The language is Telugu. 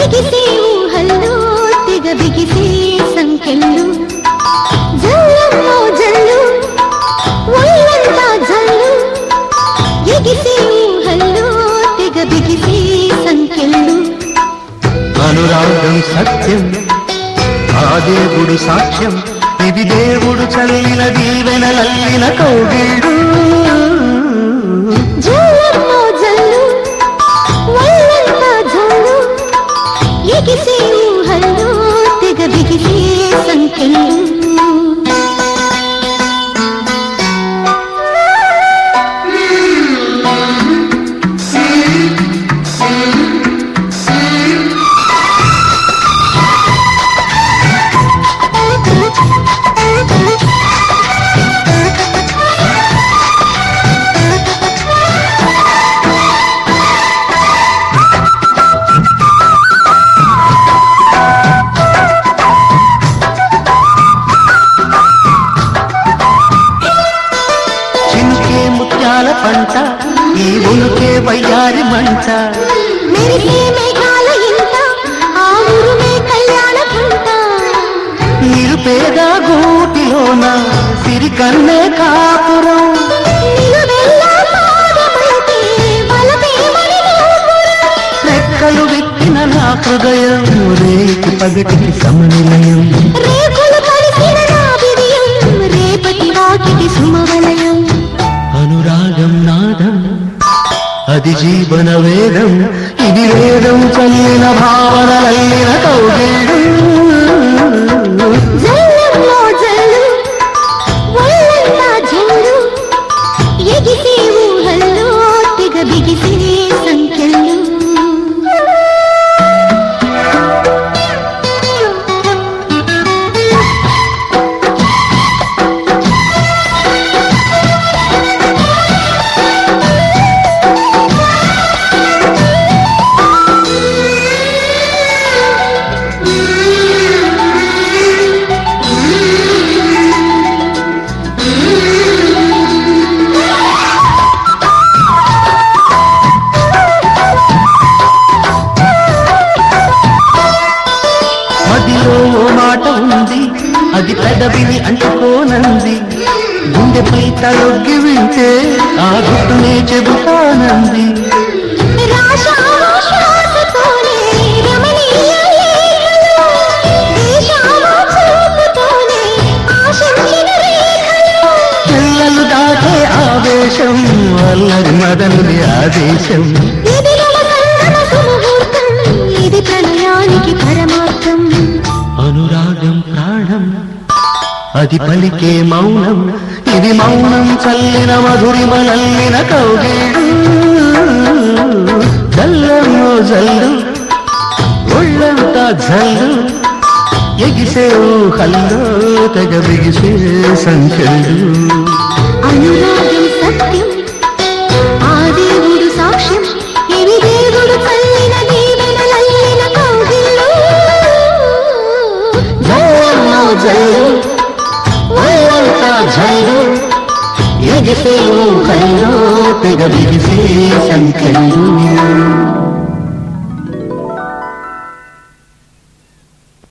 ఎగిసే ఊహల్లో తెగ బిగిసే సంఖ్యలు జల్లమ్మో జల్లు ఒళ్ళంతా జల్లు ఎగిసే ఊహల్లో తెగ బిగిసే సంఖ్యలు అనురాగం సత్యం ఆ దేవుడు సాక్ష్యం ఇది దేవుడు చల్లిన దీవెనలల్లిన కౌగిళ్ళు జల్లమ్మో జల్లు ఒళ్ళంతా జల్లు ఎగిసే ఊహల్లో తెగ బిగిసే సంఖ్యలు చినుకే ముత్యాల పంట ఈ ఉనుకే వయ్యారి మంట మెరిసే మేఘాల ఇంత ఆ ఊరుమే కళ్యాణ పంట నిరుపేద గూటిలోన సిరికన్నే కాపురం నిలువెల్లా పాదమైతే వలపే మరి నూపురం. రెక్కలు విప్పిన నా హృదయం రేకి పగటికి సమనిలయం రేకులు కలిసిన నా విజయం రేపటి వాకిటి సుమవలయం అనురాగం నాదం అది జీవన వేదం ఇది వేదం చల్లిన భావనలల్లిన కౌగిళ్ళు జల్లంలో జల్లు ఒళ్ళంతా జల్లు ఎగిసే ఊహల్లో తెగ బిగిసే సంఖ్యలు మదిలో ఓ మాట ఉంది అది పెదవిని అంటుకోనంది గుండెపై తలొగ్గి వింటే ఆ గుట్టునే చెబుతానంది రాశావు శ్వాసతోనే రమణీయ లేఖలు. వేశావు చూపుతోనే ఆశించిన రేఖలు. పిల్లలు దాటే ఆవేశం వల్లరి మదనుడి ఆదేశం ఇది నవ సంగమ సుముహూర్తం, ఇది ప్రణయానికి పరమార్థం అనురాగం ప్రాణం అది పలికే మౌనం ఇది మౌనం చల్లిన మధురిమలల్లిన కౌగిళ్ళు జల్లము జల్లు ఒళ్ళంతా జల్లు ఎగిసే ఊహల్లో తెగ బిగిసే సంఖ్యలు అనురాగం సత్యం ఆ దేవుడు సాక్ష్యం ఇవి దేవుడు చల్లిన దీవెనలల్లిన కౌగిళ్ళు జల్లము జల్లు ఒళ్ళంతా జల్లు ఎగిసే ఊహల్లో తెగ బిగిసే సంఖ్యలు